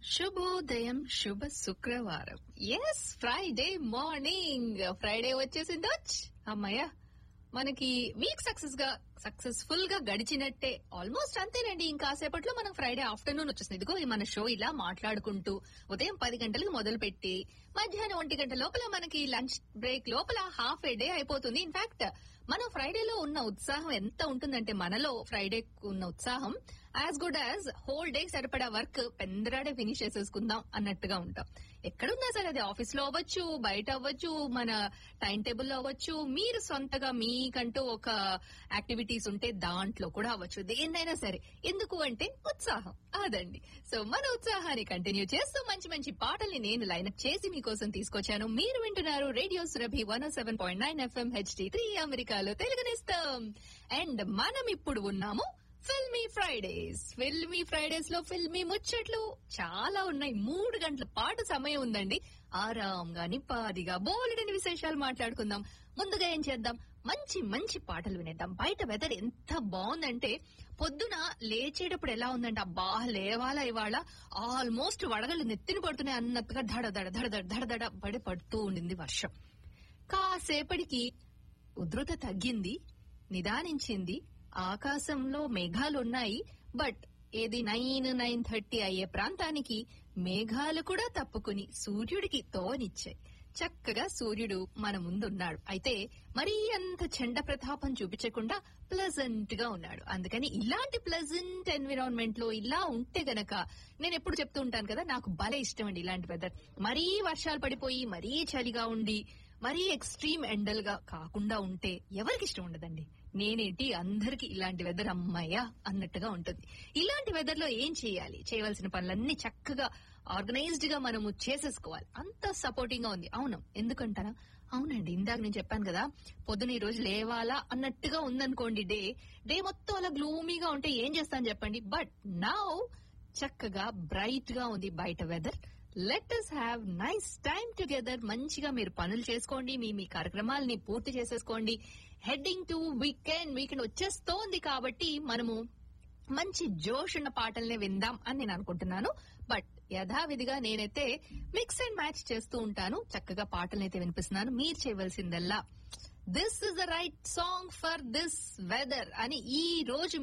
శుభోదయం శుభ శుక్రవారం ఎస్ ఫ్రైడే మార్నింగ్ ఫ్రైడే వచ్చేసింది అమ్మయ్య మనకి వీక్ సక్సెస్ గా సక్సెస్ఫుల్ గా గడిచినట్టే ఆల్మోస్ట్ అంతేనండి ఇంకాసేపట్లో మనం ఫ్రైడే ఆఫ్టర్నూన్ వచ్చేసింది ఇదిగో ఈ మన షో ఇలా మాట్లాడుకుంటూ ఉదయం పది గంటలకు మొదలు పెట్టి మధ్యాహ్నం ఒంటి గంట లోపల మనకి లంచ్ బ్రేక్ లోపల హాఫ్ ఏ డే అయిపోతుంది ఇన్ఫాక్ట్ మనం ఫ్రైడేలో ఉన్న ఉత్సాహం ఎంత ఉంటుందంటే మనలో ఫ్రైడే ఉన్న ఉత్సాహం as good as whole day సరిపడా వర్క్ పెందరాడే ఫినిష్ చేసేసుకుందాం అన్నట్టుగా ఉంటాం ఎక్కడున్నా సరే అది ఆఫీస్ లో అవ్వచ్చు బయట అవ్వచ్చు మన టైం టేబుల్ లో అవ్వచ్చు మీరు సొంతగా మీకంటూ ఒక యాక్టివిటీస్ ఉంటే దాంట్లో కూడా అవ్వచ్చు దేన్నైనా సరే ఎందుకు అంటే ఉత్సాహం అదండి సో మన ఉత్సాహాన్ని కంటిన్యూ చేస్తూ మంచి మంచి పాటల్ని నేను లైనప్ చేసి మీకోసం తీసుకొచ్చాను మీరు వింటున్నారు radio Surabhi one seven point nine FM HD three అమెరికాలో తెలుగునిస్తాం అండ్ మనం ఇప్పుడు ఉన్నాము ఫిల్మీ ఫ్రైడేస్ ఫిల్మీ ఫ్రైడేస్ లో ఫిల్మీ ముచ్చట్లు చాలా ఉన్నాయి మూడు గంటల పాటు సమయం ఉందండి ఆరాంగా నిపాదిగా బోలెడని విశేషాలు మాట్లాడుకుందాం ముందుగా ఏం చేద్దాం మంచి మంచి పాటలు వినేద్దాం బయట వెదర్ ఎంత బాగుందంటే పొద్దున లేచేటప్పుడు ఎలా ఉందంటే అబ్బా లేవాలా ఇవాళ ఆల్మోస్ట్ వడగళ్ళు నెత్తిన పడుతున్నాయి అన్నట్టుగా దడ దడ దడ దడ దడ దడ పడి పడుతూ ఉండింది వర్షం కాసేపటికి ఉధృత తగ్గింది నిదానించింది ఆకాశంలో మేఘాలున్నాయి బట్ ఏది నైన్ నైన్ థర్టీ అయ్యే ప్రాంతానికి మేఘాలు కూడా తప్పుకుని సూర్యుడికి తోనిచ్చాయి చక్కగా సూర్యుడు మన ముందున్నాడు అయితే మరీ అంత చెండ ప్రతాపం చూపించకుండా ప్లజెంట్ గా ఉన్నాడు అందుకని ఇలాంటి ప్లజెంట్ ఎన్విరాన్మెంట్ లో ఇలా ఉంటే గనక నేను ఎప్పుడు చెప్తూ ఉంటాను కదా నాకు భలే ఇష్టం అండి ఇలాంటి వెదర్ మరీ వర్షాలు పడిపోయి మరీ చలిగా ఉండి మరీ ఎక్స్ట్రీమ్ ఎండల్ గా కాకుండా ఉంటే ఎవరికి ఇష్టం ఉండదండి నేనేంటి అందరికి ఇలాంటి వెదర్ అమ్మాయ్యా అన్నట్టుగా ఉంటుంది ఇలాంటి వెదర్ లో ఏం చేయాలి చేయవలసిన పనులన్నీ చక్కగా ఆర్గనైజ్డ్ గా మనము చేసేసుకోవాలి అంత సపోర్టింగ్ గా ఉంది అవును ఎందుకంటారా అవునండి ఇందాక నేను చెప్పాను కదా పొద్దున ఈ రోజు లేవాలా అన్నట్టుగా ఉందనుకోండి డే డే మొత్తం అలా గ్లూమీగా ఉంటే ఏం చేస్తాను చెప్పండి బట్ నౌ చక్కగా బ్రైట్ గా ఉంది బయట weather let us have nice time together మంచిగా మీరు పనులు చేసుకోండి మీ మీ కార్యక్రమాలని పూర్తి చేసేసుకోండి హెడ్డింగ్ టు వీకెండ్ వీకెండ్ వచ్చేస్తోంది కాబట్టి మనము మంచి జోష్ ఉన్న పాటల్ని విందాం అని నేను అనుకుంటున్నాను బట్ యథావిధిగా నేనైతే మిక్స్ అండ్ మ్యాచ్ చేస్తూ ఉంటాను చక్కగా పాటలనైతే వినిపిస్తున్నాను మీరు చేయవలసిందల్లా this is the right song for this weather అని ఈ రోజు